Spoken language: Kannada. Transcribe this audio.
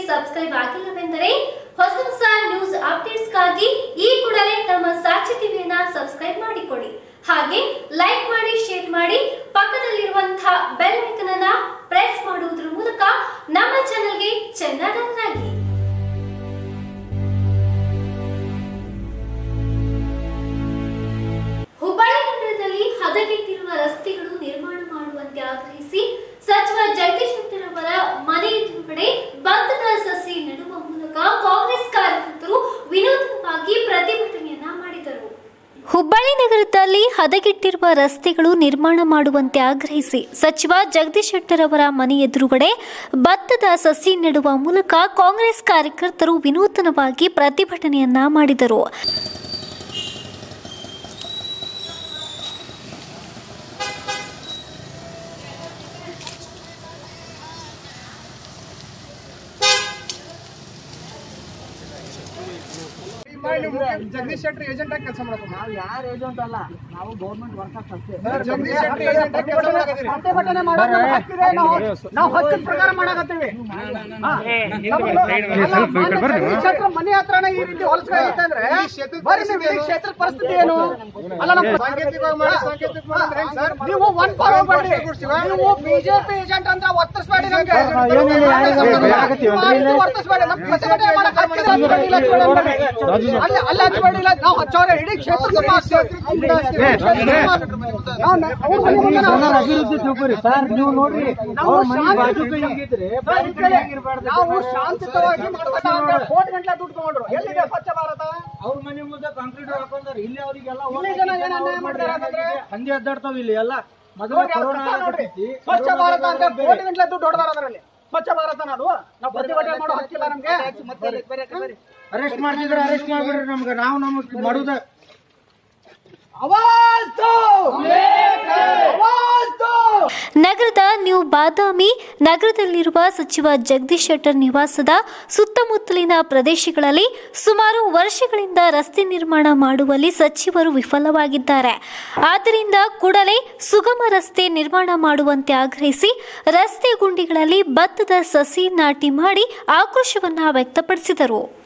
ಸಬ್ಸ್ಕ್ರೈಬ್ ಆಗಿಲ್ಲವೆಂದರೆ ಹೊಸ ಹೊಸ ನ್ಯೂಸ್ ಅಪ್ಡೇಟ್ಸ್ಗಾಗಿ ಈ ಕೂಡಲೇ ನಮ್ಮ ಸಾಕ್ಷಿ ಟಿವಿಯನ್ನ ಸಬ್ಸ್ಕ್ರೈಬ್ ಮಾಡಿಕೊಳ್ಳಿ ಹಾಗೆ ಲೈಕ್ ಮಾಡಿ ಶೇರ್ ಮಾಡಿ ಪಕ್ಕದಲ್ಲಿರುವಂತಹ ಬೆಲ್ ಐಕನ್ ಅನ್ನ ಪ್ರೆಸ್ ಮಾಡುವುದರ ಮೂಲಕ ನಮ್ಮ ಚಾನೆಲ್ಗೆ ಚೆನ್ನಡನ್ನಾಗಿ ಹುಬ್ಬಳ್ಳಿ ನಗರದಲ್ಲಿ ಹದಗೆಟ್ಟಿರುವ ರಸ್ತೆಗಳು ನಿರ್ಮಾಣ ಮಾಡುವಂತೆ ಆಗ್ರಹಿಸಿ ಸಚಿವ ಜಗದೀಶ್ ಶೆಟ್ಟರ್ ಅವರ ಮನೆ ಎದುರುಗಡೆ ಭತ್ತದ ಸಸಿ ನೆಡುವ ಮೂಲಕ ಕಾಂಗ್ರೆಸ್ ಕಾರ್ಯಕರ್ತರು ವಿನೂತನವಾಗಿ ಪ್ರತಿಭಟನೆಯನ್ನ ಮಾಡಿದರು ಹುಬ್ಬಳ್ಳಿ ನಗರದಲ್ಲಿ ಹದಗೆಟ್ಟಿರುವ ರಸ್ತೆಗಳು ನಿರ್ಮಾಣ ಮಾಡುವಂತೆ ಆಗ್ರಹಿಸಿ ಸಚಿವ ಜಗದೀಶ್ ಶೆಟ್ಟರ್ ಅವರ ಮನೆ ಎದುರುಗಡೆ ಭತ್ತದ ಸಸಿ ನೆಡುವ ಮೂಲಕ ಕಾಂಗ್ರೆಸ್ ಕಾರ್ಯಕರ್ತರು ವಿನೂತನವಾಗಿ ಪ್ರತಿಭಟನೆಯನ್ನ ಮಾಡಿದರು ಜಗದೀಶ್ ಶೆಟ್ಟಿ ಏಜೆಂಟ್ ಆಗಿ ಕೆಲಸ ಮಾಡಬೇಕು ನಾವು ಯಾರು ಏಜೆಂಟ್ ಅಲ್ಲ ನಾವು ಗೌರ್ಮೆಂಟ್ ವರ್ಕರ್ಸ್ ಅಷ್ಟೇ ಜಗದೀಶ್ ಶೆಟ್ಟಿ ಏಜೆಂಟ್ ಆಗಿ ಕೆಲಸ ಮಾಡಕತ್ತೀರಿ ಪ್ರತಿಭಟನೆ ಮಾಡೋದು ನಮ್ಮ ಹಕ್ಕಿದೆ, ನಾವು ನಾವು ಹಕ್ಕಿನ ಪ್ರಕಾರ ಮಾಡಕತ್ತೀವಿ ಹಾ. ನಮ್ದು- ಅಲ್ಲ, ಮಾನ್ಯ ಜಗದೀಶ್ ಶೆಟ್ಟರ್ ಮನೆ ಹತ್ರನೇ ಈ ರೀತಿ ಹೊಲಸ್ಬೇಕಾಗಿತ್ತೆ ಅಂದ್ರೆ ಬರೀ ನೀವು ಈ ಕ್ಷೇತ್ರದ ಪರಿಸ್ಥಿತಿ ಏನು ಅಲ್ಲ ನಮ್ಮ ಸಾಂಕೇತಿಕವಾಗಿ ಮಾಡಿ ಸಾಂಕೇತಿಕವಾಗಿ ಅಂದ್ರೆ ಹೆಂಗ್ ಸರ್ ನೀವು ಒಂದ್ ಫಾಲೋ ಮಾಡಿ ನೀವು ಬಿಜೆಪಿ ಏಜೆಂಟ್ ಅಂತ ವರ್ತಿಸ್ಬೇಡಿ ನಮ್ಗೆ ನೀವು ವರ್ತಿಸ್ಬೇಡಿ ನಮ್ ಪ್ರತಿಭಟನೆ ಮಾಡಕ್ ಹಕ್ಕಿದೆ, ಹಚ್ಬೇಡಿ, ಇಲ್ಲ ಹಚ್ಬೇಡಿ ಅನ್ಬೇಡಿ. ಅಲ್ಲಿ ಅಲ್ಲಿ ಹಚ್ಬೇಡಿ ಇಲ್ಲ ನಾವು ಹಚ್ಚೋರೆ ಇಡೀ ಕ್ಷೇತ್ರ ಅಭಿವೃದ್ಧಿ ತಿಳ್ಕೊರಿ ಸರ್ ನೀವು ನೋಡ್ರಿ ನಾವು ಅವ್ರ ಮನೆ ಶಾಂತಿ- ಬಾಜುಕ ಹಿಂಗಿದ್ರೆ ಸರ್, ಈ ಕಡೆ ನಾವು ಶಾಂತಿಯುತವಾಗಿ ಮಾಡ್ಬೇಕ ಅಂತ ಕೋಟಿ ಗಂಟೆ ದುಡ್ಡು ತಗೊಂಡ್ರು ಎಲ್ಲಿದೆ ಸ್ವಚ್ಛ ಭಾರತ ಅವ್ರ ಮನೆ ಮುಂದೆ ಕಾಂಕ್ರೀಟ್ ಹಾಕೊಂಡಾರ ಇಲ್ಲಿ ಅವರಿಗೆಲ್ಲ ಇಲ್ಲಿ ಜನ ಏನ್ ಅನ್ಯಾಯ ಮಾಡ್ತಾರೆ ಅಂತಂದ್ರೆ? ಹಂದಿ ಅಡ್ಡಾಡ್ತಾವ ಇಲ್ಲಿ ಎಲ್ಲ ಮೊದಲ ನೋಡಿ, ಅದು ಕೊರೋನಾ ಕಸ ನೋಡ್ರಿ ಆಗ್ಬಿಟ್ಟೈತಿ. ಸ್ವಚ್ಛ ಭಾರತ ಅಂತ ಕೋಟಿ ಗಂಟೆ ದುಡ್ಡು ಹೊಡೆದಾರ ಅದರಲ್ಲಿ ಸ್ವಚ್ಛ ಭಾರತ ಅದು ನಾವು ಪ್ರತಿಭಟನೆ ಮಾಡೋ ಹಕ್ಕಿಲ್ಲ ನಮ್ಗೆ ಅರೆಸ್ಟ್ ಮಾಡ್ತಿದ್ರೆ ಅರೆಸ್ಟ್ ಮಾಡ್ಬಿಡ್ರಿ ನಮ್ಗೆ ನಾವು ನಮಗ್ ಮಾಡುದ ಆವಾಜ್ ದೋ! ಆವಾಜ್ ದೋ! ನಗರದ ನ್ಯೂ ಬಾದಾಮಿ ನಗರದಲ್ಲಿರುವ ಸಚಿವ ಜಗದೀಶ್ ಶೆಟ್ಟರ್ ನಿವಾಸದ ಸುತ್ತಮುತ್ತಲಿನ ಪ್ರದೇಶಗಳಲ್ಲಿ ಸುಮಾರು ವರ್ಷಗಳಿಂದ ರಸ್ತೆ ನಿರ್ಮಾಣ ಮಾಡುವಲ್ಲಿ ಸಚಿವರು ವಿಫಲವಾಗಿದ್ದಾರೆ ಆದ್ದರಿಂದ ಕೂಡಲೇ ಸುಗಮ ರಸ್ತೆ ನಿರ್ಮಾಣ ಮಾಡುವಂತೆ ಆಗ್ರಹಿಸಿ ರಸ್ತೆ ಗುಂಡಿಗಳಲ್ಲಿ ಭತ್ತದ ಸಸಿ ನಾಟಿ ಮಾಡಿ ಆಕ್ರೋಶವನ್ನ ವ್ಯಕ್ತಪಡಿಸಿದರು